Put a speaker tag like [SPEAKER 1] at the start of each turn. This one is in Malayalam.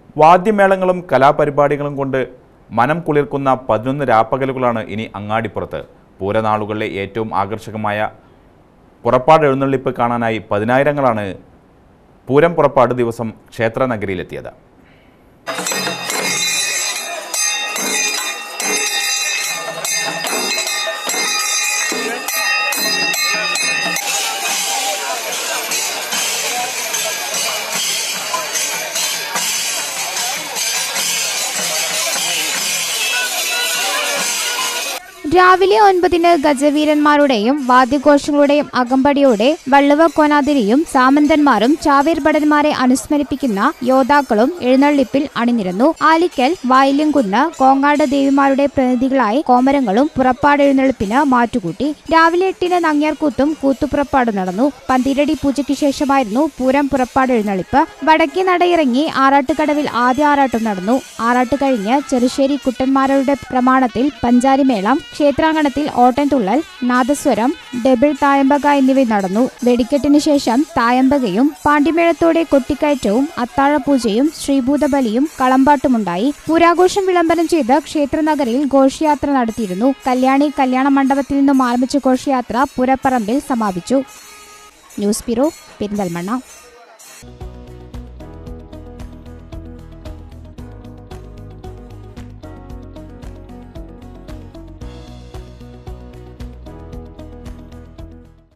[SPEAKER 1] വാദ്യമേളങ്ങളും കലാപരിപാടികളും കൊണ്ട് മനം കുളിർക്കുന്ന പതിനൊന്ന് രാപ്പകലുകളാണ് ഇനി അങ്ങാടിപ്പുറത്ത് പൂരനാളുകളിലെ ഏറ്റവും ആകർഷകമായ പുറപ്പാട് എഴുന്നള്ളിപ്പ് കാണാനായി പതിനായിരങ്ങളാണ് പൂരം പുറപ്പാട് ദിവസം ക്ഷേത്ര നഗരിയിലെത്തിയത്
[SPEAKER 2] രാവിലെ ഒൻപതിന് ഗജവീരന്മാരുടെയും വാദ്യഘോഷങ്ങളുടെയും അകമ്പടിയോടെ വള്ളുവ കൊനാതിരിയും സാമന്തന്മാരും ചാവേർ ഭടന്മാരെ അനുസ്മരിപ്പിക്കുന്ന യോദ്ധാക്കളും എഴുന്നള്ളിപ്പിൽ അണിനിരന്നു ആലിക്കൽ വായില്യംകുന്ന് കോങ്ങാട് ദേവിമാരുടെ പ്രതിനിധികളായി കോമരങ്ങളും പുറപ്പാട് എഴുന്നള്ളിപ്പിന് മാറ്റുകൂട്ടി രാവിലെ എട്ടിന് നങ്ങ്യാർകൂത്തും കൂത്തുപുറപ്പാട് നടന്നു പന്തിരടി പൂജയ്ക്ക് ശേഷമായിരുന്നു പൂരം പുറപ്പാട് എഴുന്നള്ളിപ്പ് വടക്കേ നടയിറങ്ങി ആറാട്ടുകടവിൽ ആദ്യ ആറാട്ടും നടന്നു ആറാട്ട് കഴിഞ്ഞ് ചെറുശ്ശേരി കുട്ടന്മാരുടെ പ്രമാണത്തിൽ പഞ്ചാരിമേളം ക്ഷേത്രാങ്കണത്തിൽ ഓട്ടൻതുള്ളൽ നാദസ്വരം ഡബിൾ തായമ്പക എന്നിവ നടന്നു വെടിക്കെട്ടിന് ശേഷം തായമ്പകയും പാണ്ടിമേളത്തോടെ കൊട്ടിക്കയറ്റവും അത്താഴപൂജയും ശ്രീഭൂതബലിയും കളമ്പാട്ടുമുണ്ടായി പൂരാഘോഷം വിളംബരം ചെയ്ത് ക്ഷേത്രനഗരിയിൽ ഘോഷയാത്ര നടത്തിയിരുന്നു കല്യാണി കല്യാണ മണ്ഡപത്തിൽ നിന്നും ആരംഭിച്ച ഘോഷയാത്ര പുരപ്പറമ്പിൽ സമാപിച്ചു ന്യൂസ് ബ്യൂറോ പെരിന്തൽമണ്ണ